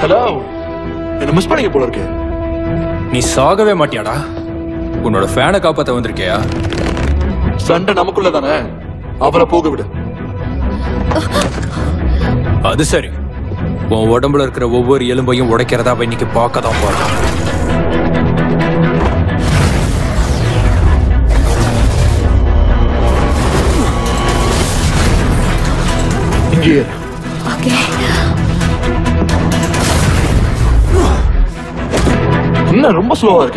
Hello என்ன miss பண்ணீங்க போல இருக்கு நீ சாகவே மாட்டியாடா உன்னோட ஃபேனை காப்பாத்த வந்திருக்கியா சண்டை நமக்குள்ள தானே அவரை போக விடு அது சரி உன் உடம்புல இருக்கிற ஒவ்வொரு எலும்பையும் உடைக்கிறதா அவன் இன்னைக்கு பார்க்க தான் போறான் இங்கே இரு. ஓகே என்ன ரொம்ப ஸ்லோவா இருக்க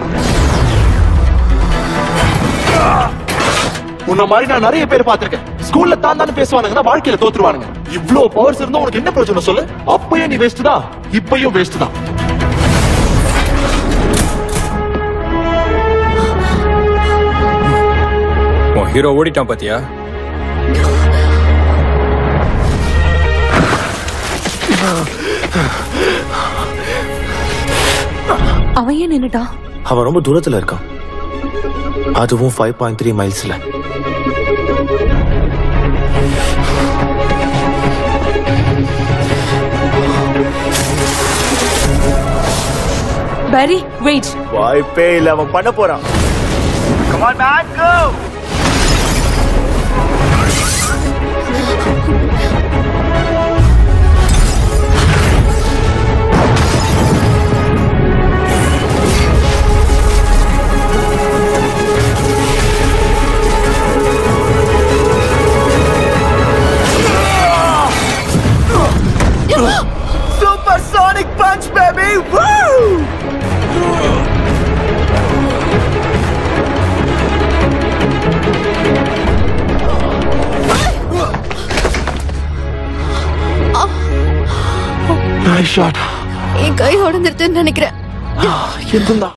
உன்ன மாதிரி நான் நிறைய பேர் பார்த்திருக்கேன் ஸ்கூல்ல தான் தானே பேசுவானுங்கன்னா வாழ்க்கையில தோத்துருவானுங்க இவ்ளோ பவர்ஸ் இருந்தா உனக்கு என்ன பிரச்சனை சொல்லு அப்பயும் நீ வேஸ்ட் தான் இப்பயும் வேஸ்ட் தான் உன் ஹீரோ ஓடிட்டான் பாத்தியா அவன் ஏன் நின்னுட்டான் அவன் ரொம்ப தூரத்துல இருக்கான் அதுவும் ஃபைவ் பாயிண்ட் த்ரீ மைல்ஸ்ல பேரி வெயிட் வாய்ப்பே இல்ல அவன் பண்ண போறான் Supersonic punch, baby! Woo! Nice shot என் கை உடஞ்சிருச்சுன்னு நினைக்கிறேன் எதுதான்